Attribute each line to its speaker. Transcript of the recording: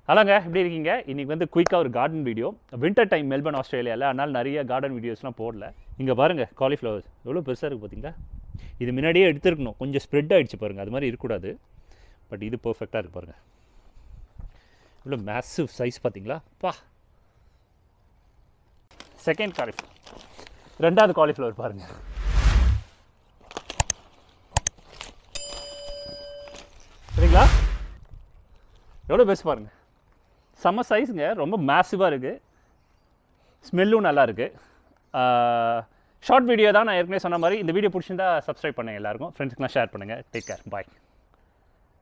Speaker 1: ஹலோங்க எப்படி இருக்கீங்க இன்றைக்கி வந்து குயிக்காக ஒரு garden video winter time Melbourne ஆஸ்திரேலியாவில் அதனால் நிறைய கார்டன் வீடியோஸ்லாம் போடல இங்கே பாருங்கள் காலிஃப்ளவர்ஸ் எவ்வளோ பெருசாக இருக்குது பார்த்தீங்களா இது முன்னாடியே எடுத்துருக்கணும் கொஞ்சம் ஸ்ப்ரெட் ஆகிடுச்சு பாருங்கள் அது மாதிரி இருக்கக்கூடாது பட் இது பர்ஃபெக்டாக இருக்கு பாருங்கள் இவ்வளோ மேசிவ் சைஸ் பார்த்தீங்களா பா செகண்ட் காலிஃப்ளவர் ரெண்டாவது காலிஃப்ளவர் பாருங்கள் சரிங்களா எவ்வளோ பெருசு பாருங்கள் செம்ம சைஸுங்க ரொம்ப மேசிவாக இருக்குது ஸ்மெல்லும் நல்லா இருக்குது ஷார்ட் வீடியோ தான் நான் ஏற்கனவே சொன்ன மாதிரி இந்த வீடியோ பிடிச்சிருந்தா சப்ஸ்கிரைப் பண்ணுங்கள் எல்லாருக்கும் ஃப்ரெண்ட்ஸ்க்குலாம் ஷேர் பண்ணுங்கள் டேக் கேர் பாய்